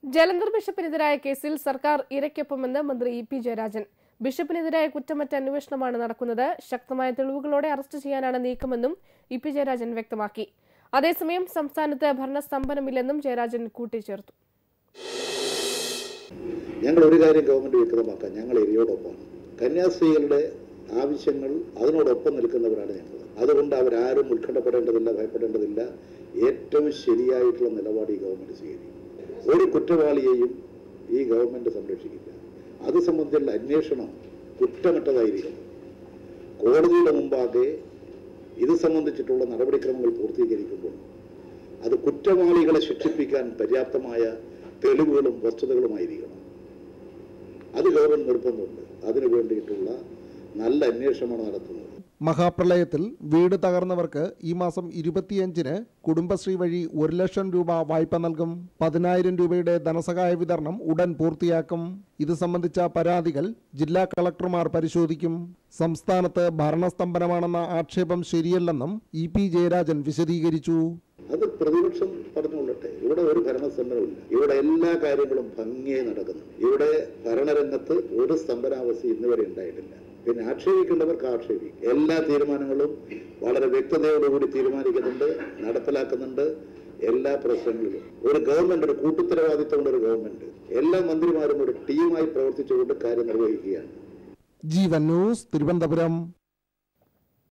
ജലന്ധർ ബിഷപ്പിനെതിരായ കേസിൽ സർക്കാർ ഇരയ്ക്കൊപ്പമെന്ന് മന്ത്രി ഇ പി ജയരാജൻ ബിഷപ്പിനെതിരായ കുറ്റമറ്റ അന്വേഷണമാണ് നടക്കുന്നത് ശക്തമായ തെളിവുകളോടെ അറസ്റ്റ് ചെയ്യാനാണ് നീക്കമെന്നും ഇ പി ജയരാജൻ വ്യക്തമാക്കി അതേസമയം സംസ്ഥാനത്ത് ഭരണസ്തംഭനമില്ലെന്നും ജയരാജൻ കൂട്ടിച്ചേർത്തു ഞങ്ങൾ ഒരു കാര്യം ഗവൺമെന്റ് വ്യക്തമാക്കാം ഞങ്ങൾ എരിയോടൊപ്പമാണ് കന്യാസ്ത്രീകളുടെ ആവശ്യങ്ങൾ അതിനോടൊപ്പം നിൽക്കുന്നവരാണ് ഞങ്ങൾ അതുകൊണ്ട് അവരാരും ഉത്കണ്ഠപ്പെടേണ്ടതില്ല ഭയപ്പെടേണ്ടതില്ല ഏറ്റവും ശരിയായിട്ടുള്ള നിലപാട് ഈ ഗവൺമെന്റ് സ്വീകരിക്കും ഒരു കുറ്റവാളിയെയും ഈ ഗവൺമെന്റ് സംരക്ഷിക്കില്ല അത് സംബന്ധിച്ചുള്ള അന്വേഷണം കുറ്റമറ്റതായിരിക്കണം കോടതിയുടെ മുമ്പാകെ ഇത് സംബന്ധിച്ചിട്ടുള്ള നടപടിക്രമങ്ങൾ പൂർത്തീകരിക്കുമ്പോൾ അത് കുറ്റവാളികളെ ശിക്ഷിപ്പിക്കാൻ പര്യാപ്തമായ തെളിവുകളും വസ്തുതകളുമായിരിക്കണം അത് ഗവൺമെന്റ് നിർബന്ധമുണ്ട് അതിനു വേണ്ടിയിട്ടുള്ള നല്ല അന്വേഷണമാണ് നടത്തുന്നത് മഹാപ്രളയത്തിൽ വീട് തകർന്നവർക്ക് ഈ മാസം ഇരുപത്തിയഞ്ചിന് കുടുംബശ്രീ വഴി ഒരു ലക്ഷം രൂപ വായ്പ നൽകും പതിനായിരം രൂപയുടെ ധനസഹായ വിതരണം ഉടൻ പൂർത്തിയാക്കും ഇത് സംബന്ധിച്ച പരാതികൾ ജില്ലാ കളക്ടർമാർ പരിശോധിക്കും സംസ്ഥാനത്ത് ഭരണസ്തംഭനമാണെന്ന ആക്ഷേപം ശരിയല്ലെന്നും ഇ പി ജയരാജൻ വിശദീകരിച്ചു അത് പ്രതിപക്ഷം പറഞ്ഞുകൊള്ളട്ടെ ഇവിടെ ഒരു ഭരണസ്തംഭനമില്ല ഇവിടെ എല്ലാ കാര്യങ്ങളും ഭംഗിയായി നടക്കുന്നു ഇവിടെ ഭരണരംഗത്ത് ഒരു സ്തംഭനാവസ്ഥ ഇന്ന് വരെ ഉണ്ടായിട്ടില്ല പിന്നെ ആക്ഷേപിക്കേണ്ടവർക്ക് ആക്ഷേപിക്കും എല്ലാ തീരുമാനങ്ങളും വളരെ വ്യക്തതയോടുകൂടി തീരുമാനിക്കുന്നുണ്ട് നടപ്പിലാക്കുന്നുണ്ട് എല്ലാ പ്രശ്നങ്ങളിലും ഒരു ഗവൺമെന്റ് ഒരു കൂട്ടുത്തരവാദിത്തമുള്ള ഒരു ഗവൺമെന്റ് എല്ലാ മന്ത്രിമാരും ഒരു ടീമായി പ്രവർത്തിച്ചുകൊണ്ട് കാര്യം നിർവഹിക്കുകയാണ് ജീവൻ ന്യൂസ് തിരുവനന്തപുരം